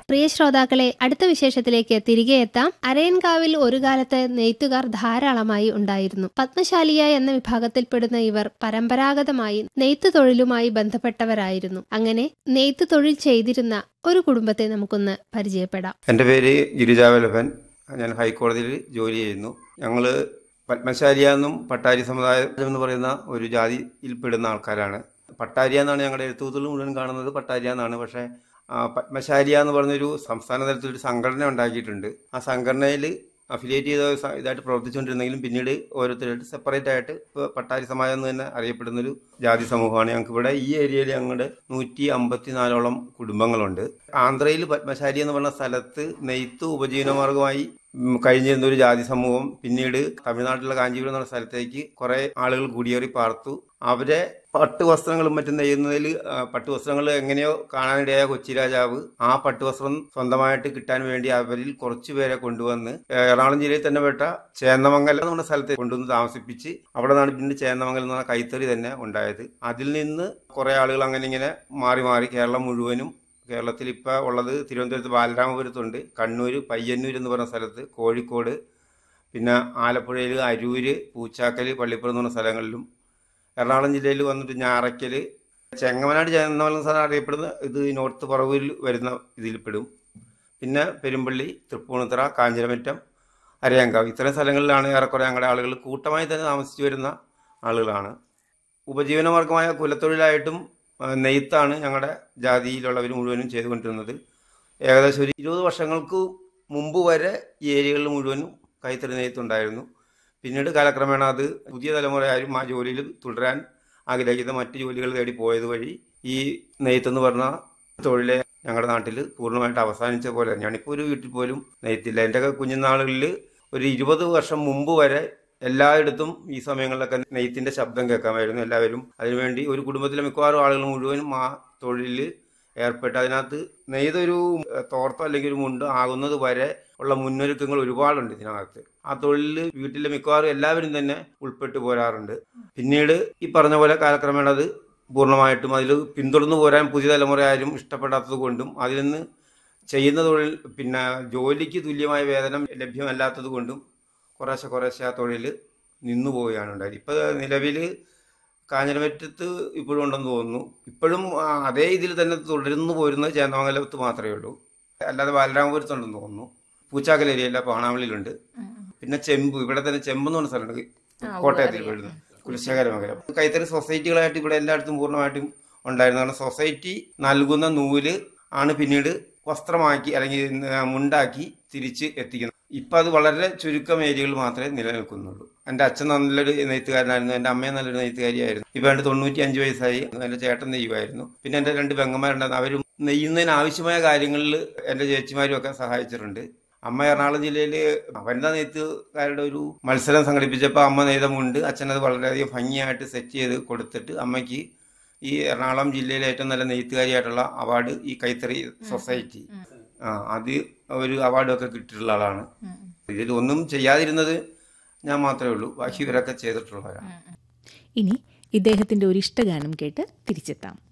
പ്രിയ ശ്രോതാക്കളെ അടുത്ത വിശേഷത്തിലേക്ക് തിരികെ എത്താം അരയൻകാവിൽ ഒരു കാലത്ത് നെയ്ത്തുകാർ ധാരാളമായി ഉണ്ടായിരുന്നു പത്മശാലിയ എന്ന വിഭാഗത്തിൽപ്പെടുന്ന ഇവർ പരമ്പരാഗതമായി നെയ്ത്ത് തൊഴിലുമായി ബന്ധപ്പെട്ടവരായിരുന്നു അങ്ങനെ നെയ്ത്ത് തൊഴിൽ ചെയ്തിരുന്ന ഒരു കുടുംബത്തെ നമുക്കൊന്ന് പരിചയപ്പെടാം എൻ്റെ പേര് ഗിരിജാവല്ലഭൻ ഞാൻ ഹൈക്കോടതിയിൽ ജോലി ചെയ്യുന്നു ഞങ്ങൾ പത്മശാലിയ എന്നും പട്ടാരി സമുദായം എന്ന് പറയുന്ന ഒരു ജാതിയിൽപ്പെടുന്ന ആൾക്കാരാണ് പട്ടാരിയ എന്നാണ് ഞങ്ങളുടെ എഴുത്തുകൂത്തുകൾ മുഴുവൻ കാണുന്നത് പട്ടാരിയ എന്നാണ് പക്ഷേ ആ, പത്മശാലിയ എന്ന് പറഞ്ഞൊരു സംസ്ഥാന തലത്തിലൊരു സംഘടന ഉണ്ടാക്കിയിട്ടുണ്ട് ആ സംഘടനയിൽ അഫിലിയേറ്റ് ചെയ്ത സ- ഇതായിട്ട് പ്രവർത്തിച്ചുകൊണ്ടിരുന്നെങ്കിലും പിന്നീട് ഓരോരുത്തരായിട്ട് സെപ്പറേറ്റ് ആയിട്ട് ഇപ്പോൾ പട്ടാരി സമാജം എന്ന് തന്നെ അറിയപ്പെടുന്നൊരു ജാതി സമൂഹമാണ് ഞങ്ങൾക്ക് ഇവിടെ ഈ ഏരിയയിൽ ഞങ്ങളുടെ നൂറ്റി അമ്പത്തിനാലോളം കുടുംബങ്ങളുണ്ട് ആന്ധ്രയിൽ പത്മശാലി എന്ന് പറഞ്ഞ സ്ഥലത്ത് നെയ്ത്ത് ഉപജീവനമാർഗമായി ഉം, കഴിഞ്ഞിരുന്ന ഒരു ജാതി സമൂഹം പിന്നീട് തമിഴ്നാട്ടിലെ കാഞ്ചീപുരം എന്ന സ്ഥലത്തേക്ക് കുറെ ആളുകൾ കുടിയേറി പാർത്തു അവരെ പട്ടുവസ്ത്രങ്ങളും മറ്റും നെയ്യുന്നതിൽ ആ, പട്ടുവസ്ത്രങ്ങൾ എങ്ങനെയോ കാണാനിടയായ കൊച്ചി രാജാവ് ആ പട്ടുവസ്ത്രം സ്വന്തമായിട്ട് കിട്ടാൻ വേണ്ടി അവരിൽ കുറച്ചു പേരെ കൊണ്ടുവന്ന് എറണാകുളം ജില്ലയിൽ തന്നെ പെട്ട ചേന്നമംഗലം എന്ന സ്ഥലത്ത് കൊണ്ടുവന്ന് താമസിപ്പിച്ച് അവിടെ നിന്നാണ് പിന്നീട് ചേന്നമംഗലം എന്ന് പറഞ്ഞ കൈത്തറി തന്നെ ഉണ്ടായത് അതിൽ നിന്ന് കുറെ ആളുകൾ അങ്ങനെ ഇങ്ങനെ മാറി മാറി കേരളം മുഴുവനും കേരളത്തിൽ ഇപ്പോൾ ഉള്ളത് തിരുവനന്തപുരത്ത് ബാലരാമപുരത്തുണ്ട് കണ്ണൂർ പയ്യന്നൂർ എന്ന് പറഞ്ഞ സ്ഥലത്ത് കോഴിക്കോട് പിന്നെ ആലപ്പുഴയിൽ അരൂര് പൂച്ചാക്കൽ പള്ളിപ്പുറം എന്ന് പറഞ്ഞ സ്ഥലങ്ങളിലും എറണാകുളം ജില്ലയിൽ വന്നിട്ട് ഞാറയ്ക്കൽ ചെങ്ങമനാട് ചേർന്ന സ്ഥലം അറിയപ്പെടുന്ന ഇത് നോർത്ത് പറവൂരിൽ വരുന്ന ഇതിൽപ്പെടും പിന്നെ പെരുമ്പള്ളി തൃപ്പൂണിത്തറ കാഞ്ഞിരമറ്റം അരയങ്കാവ് ഇത്തരം സ്ഥലങ്ങളിലാണ് ഏറെക്കുറെ ഞങ്ങളുടെ ആളുകൾ കൂട്ടമായി തന്നെ താമസിച്ചു വരുന്ന ആളുകളാണ് ഉപജീവനമാർഗമായ കുലത്തൊഴിലായിട്ടും ആ, നെയ്ത്താണ് ഞങ്ങളുടെ ജാതിയിലുള്ളവർ മുഴുവനും ചെയ്തുകൊണ്ടിരുന്നത് ഏകദേശം ഒരു ഇരുപത് വർഷങ്ങൾക്ക് മുമ്പ് വരെ ഈ ഏരിയകളിൽ മുഴുവനും കൈത്തറി നെയ്ത്തുണ്ടായിരുന്നു പിന്നീട് കാലക്രമേണ അത് പുതിയ തലമുറ ആരും ആ ജോലിയിൽ തുടരാൻ ആഗ്രഹിക്കുന്ന മറ്റ് ജോലികൾ തേടി പോയത് വഴി ഈ നെയ്ത്തെന്ന് പറഞ്ഞ തൊഴിലെ ഞങ്ങളുടെ നാട്ടിൽ പൂർണ്ണമായിട്ട് അവസാനിച്ച പോലെ ഞാനിപ്പോൾ ഒരു വീട്ടിൽ പോലും നെയ്ത്തില്ല എൻ്റെ കുഞ്ഞുനാളുകളിൽ ഒരു ഇരുപത് വർഷം മുമ്പ് വരെ എല്ലായിടത്തും ഈ സമയങ്ങളിലൊക്കെ നെയ്ത്തിന്റെ ശബ്ദം കേൾക്കാമായിരുന്നു എല്ലാവരും അതിനുവേണ്ടി ഒരു കുടുംബത്തിലെ മിക്കവാറും ആളുകൾ മുഴുവനും ആ തൊഴിലിൽ ഏർപ്പെട്ട് അതിനകത്ത് നെയ്തൊരു ഏഹ്, തോർത്തോ അല്ലെങ്കിൽ ഒരു മുണ്ട് ആകുന്നത് വരെ ഉള്ള മുന്നൊരുക്കങ്ങൾ ഒരുപാടുണ്ട് ഇതിനകത്ത് ആ തൊഴിലിൽ വീട്ടിലെ മിക്കവാറും എല്ലാവരും തന്നെ ഉൾപ്പെട്ടു പോരാറുണ്ട് പിന്നീട് ഈ പറഞ്ഞ പോലെ കാലക്രമേണ അത് പൂർണ്ണമായിട്ടും അതിൽ പിന്തുടർന്നു പോരാൻ പുതിയ തലമുറ ആരും ഇഷ്ടപ്പെടാത്തത് കൊണ്ടും അതിൽ നിന്ന് ചെയ്യുന്ന തൊഴിൽ പിന്നെ ജോലിക്ക് തുല്യമായ വേതനം ലഭ്യമല്ലാത്തത് കൊണ്ടും കുറേശ്ശെ കുറേശ്ശെ ആ തൊഴിൽ നിന്നു പോവുകയാണ് ഉണ്ടായത് ഇപ്പോൾ നിലവിൽ കാഞ്ഞിരമറ്റത്ത് ഇപ്പോഴും ഉണ്ടെന്ന് തോന്നുന്നു ഇപ്പോഴും ആ, അതേ ഇതിൽ തന്നെ തുടർന്നു പോരുന്നത് ചേന്ദമംഗലത്ത് മാത്രമേ ഉള്ളൂ അല്ലാതെ ബാലരാമപുരത്തുണ്ടെന്ന് തോന്നുന്നു പൂച്ചാക്കൽ ഏരിയയില്ല പാണാവളിയിലുണ്ട് പിന്നെ ചെമ്പ് ഇവിടെ തന്നെ ചെമ്പ് എന്ന് പറഞ്ഞ സ്ഥലമുണ്ട് കോട്ടയത്തിൽ വീഴുന്നത് കുലശേഖരമംഗലം കൈത്തറി സൊസൈറ്റികളായിട്ട് ഇവിടെ എല്ലായിടത്തും പൂർണ്ണമായിട്ടും ഉണ്ടായിരുന്നു കാരണം സൊസൈറ്റി നൽകുന്ന നൂല് ആണ് പിന്നീട് വസ്ത്രമാക്കി അല്ലെങ്കിൽ ന- മുണ്ടാക്കി തിരിച്ച് എത്തിക്കുന്നത് ഇപ്പം അത് വളരെ ചുരുക്കം ഏരിയകൾ മാത്രമേ നിലനിൽക്കുന്നുള്ളൂ എൻ്റെ അച്ഛൻ നല്ലൊരു നെയ്ത്തുകാരനായിരുന്നു എൻ്റെ അമ്മയും നല്ലൊരു നെയ്ത്തുകാരിയായിരുന്നു ഇപ്പം എൻ്റെ തൊണ്ണൂറ്റി അഞ്ച് വയസ്സായി എൻ്റെ ചേട്ടൻ നെയ്യുമായിരുന്നു പിന്നെ എൻ്റെ രണ്ട് പെങ്ങന്മാരുണ്ടായിരുന്നു അവരും നെയ്യുന്നതിന് ആവശ്യമായ കാര്യങ്ങളിൽ എൻ്റെ ചേച്ചിമാരും ഒക്കെ സഹായിച്ചിട്ടുണ്ട് അമ്മ എറണാകുളം ജില്ലയിൽ വനിതാ നെയ്ത്തുകാരുടെ ഒരു മത്സരം സംഘടിപ്പിച്ചപ്പോൾ അമ്മ നെയ്ത മുണ്ട് അച്ഛനത് വളരെയധികം ഭംഗിയായിട്ട് സെറ്റ് ചെയ്ത് കൊടുത്തിട്ട് അമ്മയ്ക്ക് ഈ എറണാകുളം ജില്ലയിലെ ഏറ്റവും നല്ല നെയ്ത്തുകാരിയായിട്ടുള്ള അവാർഡ് ഈ കൈത്തറി സൊസൈറ്റി ആ അത് ഒരു അവാർഡൊക്കെ കിട്ടിയിട്ടുള്ള ആളാണ് ഇതിൽ ഒന്നും ചെയ്യാതിരുന്നത് ഞാൻ മാത്രമേ ഉള്ളൂ ബാക്കി ഇവരൊക്കെ ചെയ്തിട്ടുള്ളവരാണ് ഇനി ഇദ്ദേഹത്തിന്റെ ഒരു ഇഷ്ടഗാനം കേട്ട് തിരിച്ചെത്താം